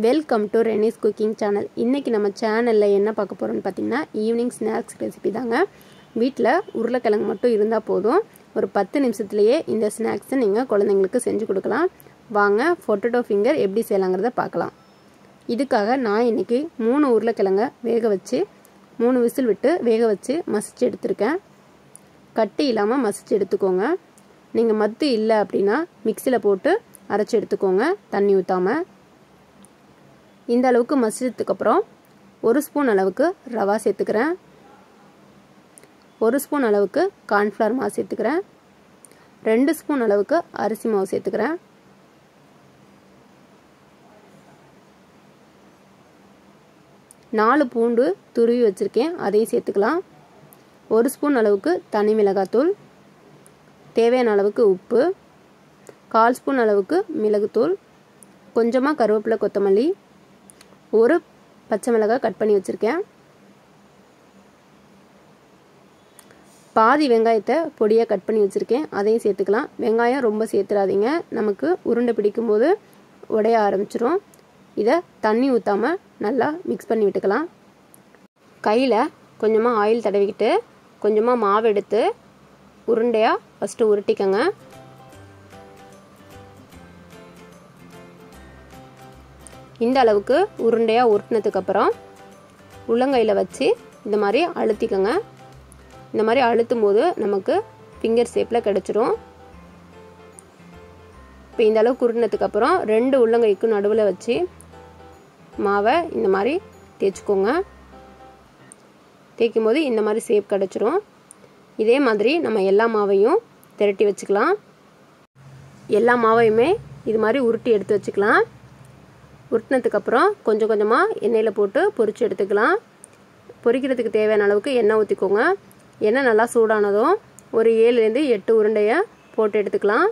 welcome to ரெனிஸ் cooking channel இன்றைக்கி நம்ம சேனலில் என்ன பார்க்க போகிறோம்னு பார்த்தீங்கன்னா ஈவினிங் ஸ்நாக்ஸ் ரெசிபி தாங்க வீட்டில் உருளைக்கிழங்கு மட்டும் இருந்தால் போதும் ஒரு பத்து நிமிஷத்துலேயே இந்த ஸ்நாக்ஸை நீங்கள் குழந்தைங்களுக்கு செஞ்சு கொடுக்கலாம் வாங்க பொட்டேட்டோ ஃபிங்கர் எப்படி செய்யலாங்கிறத பார்க்கலாம் இதுக்காக நான் இன்றைக்கி மூணு உருளைக்கிழங்க வேக வச்சு மூணு விசில் விட்டு வேக வச்சு மசிச்சு எடுத்திருக்கேன் கட்டி இல்லாமல் மசிச்சு எடுத்துக்கோங்க நீங்கள் மத்து இல்லை அப்படின்னா மிக்சியில் போட்டு அரைச்சி எடுத்துக்கோங்க தண்ணி ஊற்றாமல் இந்த அளவுக்கு மசிச்சதுக்கப்புறம் ஒரு ஸ்பூன் அளவுக்கு ரவா சேர்த்துக்கிறேன் ஒரு ஸ்பூன் அளவுக்கு கார்ன்ஃப்ளவர் மாவு சேர்த்துக்கிறேன் ரெண்டு ஸ்பூன் அளவுக்கு அரிசி மாவு சேர்த்துக்கிறேன் நாலு பூண்டு துருவி வச்சுருக்கேன் அதையும் சேர்த்துக்கலாம் ஒரு ஸ்பூன் அளவுக்கு தனி மிளகாத்தூள் தேவையான அளவுக்கு உப்பு கால் ஸ்பூன் அளவுக்கு மிளகுத்தூள் கொஞ்சமாக கருவேப்பிலை கொத்தமல்லி ஒரு பச்சை மிளகாய் கட் பண்ணி வச்சுருக்கேன் பாதி வெங்காயத்தை பொடியாக கட் பண்ணி வச்சுருக்கேன் அதையும் சேர்த்துக்கலாம் வெங்காயம் ரொம்ப சேர்த்துடாதீங்க நமக்கு உருண்டை பிடிக்கும்போது உடைய ஆரம்பிச்சிரும் இதை தண்ணி ஊற்றாமல் நல்லா மிக்ஸ் பண்ணி விட்டுக்கலாம் கையில் கொஞ்சமாக ஆயில் தடவிக்கிட்டு கொஞ்சமாக மாவு எடுத்து உருண்டையாக ஃபஸ்ட்டு உருட்டிக்கங்க இந்த அளவுக்கு உருண்டையாக உருட்டினதுக்கப்புறம் உள்ளங்கையில் வச்சு இந்த மாதிரி அழுத்திக்கங்க இந்த மாதிரி அழுத்தும் போது நமக்கு ஃபிங்கர் ஷேப்பில் கிடச்சிரும் இப்போ இந்த அளவுக்கு உருட்டினதுக்கப்புறம் ரெண்டு உள்ளங்கைக்கும் நடுவில் வச்சு மாவை இந்த மாதிரி தேய்ச்சிக்கோங்க தேய்க்கும் போது இந்த மாதிரி ஷேப் கிடச்சிரும் இதே மாதிரி நம்ம எல்லா மாவையும் திரட்டி வச்சுக்கலாம் எல்லா மாவையுமே இது மாதிரி உருட்டி எடுத்து வச்சுக்கலாம் உருட்டினதுக்கப்புறம் கொஞ்சம் கொஞ்சமாக எண்ணெயில் போட்டு பொரித்து எடுத்துக்கலாம் பொரிக்கிறதுக்கு தேவையான அளவுக்கு எண்ணெய் ஊற்றிக்கோங்க எண்ணெய் நல்லா சூடானதும் ஒரு ஏழுலேருந்து எட்டு உருண்டையை போட்டு எடுத்துக்கலாம்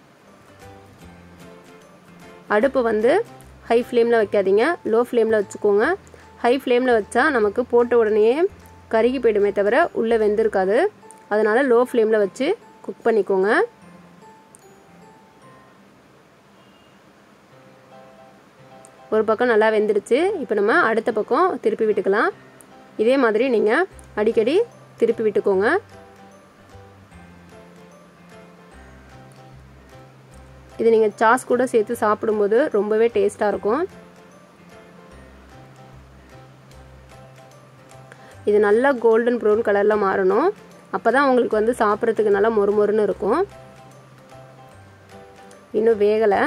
அடுப்பு வந்து ஹை ஃப்ளேமில் வைக்காதீங்க லோ ஃப்ளேமில் வச்சுக்கோங்க ஹை ஃப்ளேமில் வச்சா நமக்கு போட்ட உடனே கருகி போயிடுமே தவிர உள்ளே வெந்திருக்காது அதனால் லோ ஃப்ளேமில் வச்சு குக் பண்ணிக்கோங்க ஒரு பக்கம் நல்லா வெந்துருச்சு இப்போ நம்ம அடுத்த பக்கம் திருப்பி விட்டுக்கலாம் இதே மாதிரி நீங்கள் அடிக்கடி திருப்பி விட்டுக்கோங்க இது நீங்கள் சாஸ் கூட சேர்த்து சாப்பிடும்போது ரொம்பவே டேஸ்ட்டாக இருக்கும் இது நல்லா கோல்டன் ப்ரௌன் கலரில் மாறணும் அப்போ தான் உங்களுக்கு வந்து சாப்பிட்றதுக்கு நல்லா மொறு மொறுன்னு இருக்கும் இன்னும் வேகலை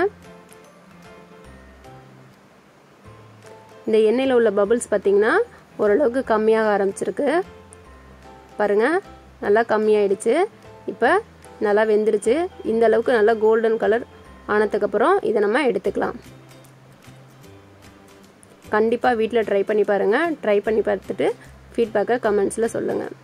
இந்த எண்ணெயில் உள்ள பபுள்ஸ் பார்த்திங்கன்னா ஓரளவுக்கு கம்மியாக ஆரம்பிச்சிருக்கு பாருங்கள் நல்லா கம்மியாயிடுச்சு இப்போ நல்லா வெந்துருச்சு இந்த அளவுக்கு நல்லா கோல்டன் கலர் ஆனதுக்கப்புறம் இதை நம்ம எடுத்துக்கலாம் கண்டிப்பாக வீட்டில் ட்ரை பண்ணி பாருங்கள் ட்ரை பண்ணி பார்த்துட்டு ஃபீட்பேக்கை கமெண்ட்ஸில் சொல்லுங்கள்